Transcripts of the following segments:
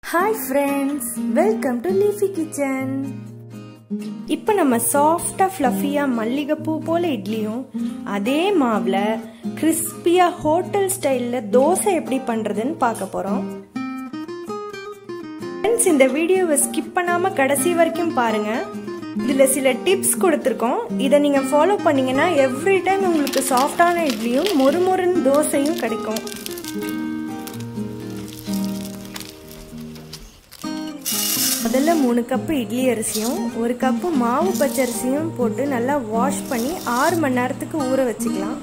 hi friends welcome to Leafy Kitchen இப்போ நம்ம சாஃப்டாக ஃப்ளஃபியாக மல்லிகைப்பூ போல இட்லியும் அதே மாவில் கிறிஸ்பியாக ஹோட்டல் ஸ்டைலில் தோசை எப்படி பண்ணுறதுன்னு பார்க்க போகிறோம் ஃப்ரெண்ட்ஸ் இந்த வீடியோவை ஸ்கிப் பண்ணாமல் கடைசி வரைக்கும் பாருங்கள் இதில் சில டிப்ஸ் கொடுத்துருக்கோம் இதை நீங்கள் ஃபாலோ பண்ணீங்கன்னா எவ்ரி டைம் உங்களுக்கு சாஃப்டான இட்லியும் மொறுமொறுன்னு தோசையும் கிடைக்கும் முதல்ல மூணு கப்பு இட்லி அரிசியும் ஒரு கப்பு மாவு பச்சரிசியும் போட்டு நல்லா வாஷ் பண்ணி ஆறு மணி நேரத்துக்கு ஊற வச்சுக்கலாம்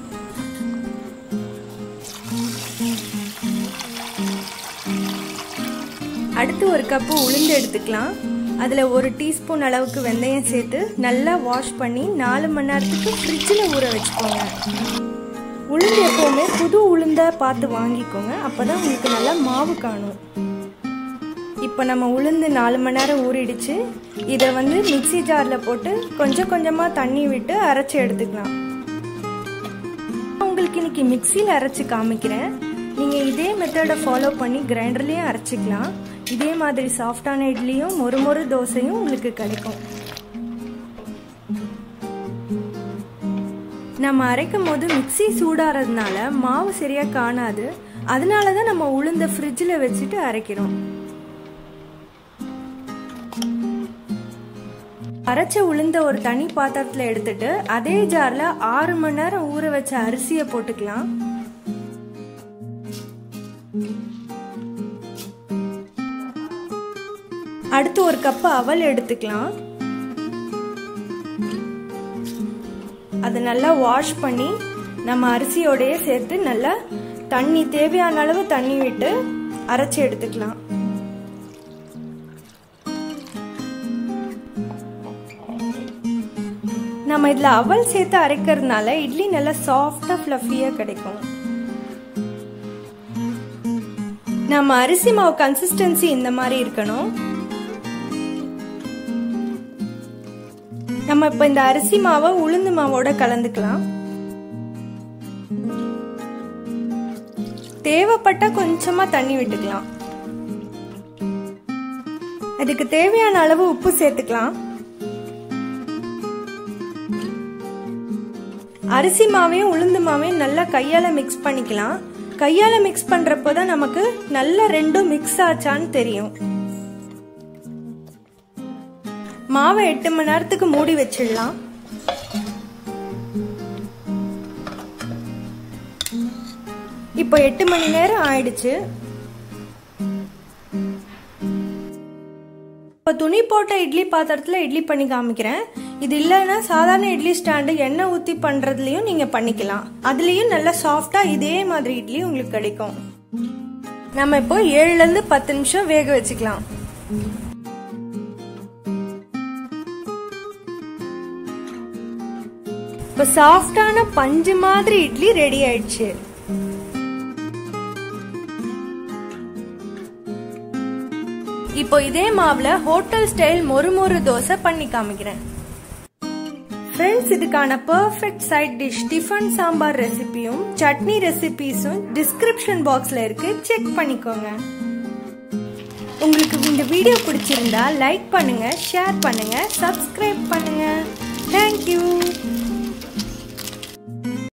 அடுத்து ஒரு கப்பு உளுந்து எடுத்துக்கலாம் அதில் ஒரு டீஸ்பூன் அளவுக்கு வெந்தயம் சேர்த்து நல்லா வாஷ் பண்ணி நாலு மணி நேரத்துக்கு ஃப்ரிட்ஜில் ஊற வச்சுக்கோங்க உளுந்து எப்போவுமே புது உளுந்தை பார்த்து வாங்கிக்கோங்க அப்போ தான் உங்களுக்கு நல்லா மாவு காணும் இப்போ நம்ம உளுந்து நாலு மணி நேரம் ஊறிடுச்சு இதை வந்து மிக்சி ஜாரில் போட்டு கொஞ்சம் கொஞ்சமாக தண்ணி விட்டு அரைச்சி எடுத்துக்கலாம் உங்களுக்கு இன்னைக்கு மிக்சியில் அரைச்சி காமிக்கிறேன் நீங்கள் இதே மெத்தடை ஃபாலோ பண்ணி கிரைண்டர்லேயும் அரைச்சிக்கலாம் இதே மாதிரி சாஃப்டான இட்லியும் மொறு மொறு தோசையும் உங்களுக்கு கிடைக்கும் நம்ம அரைக்கும் போது மிக்சி சூடாறதுனால மாவு சரியாக காணாது அதனால தான் நம்ம உளுந்த ஃப்ரிட்ஜில் வச்சுட்டு அரைக்கிறோம் அரைச்ச உளுந்த ஒரு தனி பாத்திரத்தில் எடுத்துட்டு அதே ஜாரில் ஆறு மணி நேரம் ஊற வச்ச அரிசியை போட்டுக்கலாம் அடுத்து ஒரு கப்பு அவல் எடுத்துக்கலாம் அதை நல்லா வாஷ் பண்ணி நம்ம அரிசியோடய சேர்த்து நல்லா தண்ணி தேவையான அளவு தண்ணி விட்டு அரைச்சி எடுத்துக்கலாம் நம்ம இதில் அவல் சேர்த்து அரைக்கிறதுனால இட்லி நல்லா சாஃப்டாக ஃப்ளஃபியாக கிடைக்கும் நம்ம அரிசி மாவு கன்சிஸ்டன்சி இந்த மாதிரி இருக்கணும் நம்ம இப்போ இந்த அரிசி மாவை உளுந்து மாவோட கலந்துக்கலாம் தேவைப்பட்ட கொஞ்சமா தண்ணி விட்டுக்கலாம் அதுக்கு தேவையான அளவு உப்பு சேர்த்துக்கலாம் அரிசி மாவையும் உளுந்து மாவையும் நல்லா கையால மிக்ஸ் பண்ணிக்கலாம் கையால மிக்ஸ் பண்றப்போ தான் நமக்கு நல்லா ரெண்டும் மிக்ஸ் ஆச்சான்னு தெரியும் மாவை எட்டு மணி நேரத்துக்கு மூடி வச்சிடலாம் இப்போ எட்டு மணி நேரம் ஆயிடுச்சு இப்போ துணி போட்ட இட்லி பாத்திரத்தில் இட்லி பண்ணி காமிக்கிறேன் இது இல்லைன்னா சாதாரண இட்லி ஸ்டாண்டு எண்ணெய் ஊற்றி பண்ணுறதுலையும் நீங்கள் பண்ணிக்கலாம் அதுலேயும் நல்லா சாஃப்டாக இதே மாதிரி இட்லி உங்களுக்கு கிடைக்கும் நம்ம இப்போ ஏழுலேருந்து பத்து நிமிஷம் வேக வச்சுக்கலாம் இப்போ சாஃப்டான பஞ்சு மாதிரி இட்லி ரெடி ஆயிடுச்சு இப்போ இதே மாவுல ஹோட்டல் ஸ்டைல் மொறு மொறு தோசை பண்ணி காமிக்கிறேன் ஃப்ரெண்ட்ஸ் இதுக்கான perfect side dish tiffin sambar ரெசிபியும் சட்னி ரெசிபிஸும் டிஸ்கிரிப்ஷன் பாக்ஸ்ல இருக்கு செக் பண்ணிக்கோங்க உங்களுக்கு இந்த வீடியோ பிடிச்சிருந்தா லைக் பண்ணுங்க ஷேர் பண்ணுங்க சப்ஸ்கிரைப் பண்ணுங்க தேங்க்யூ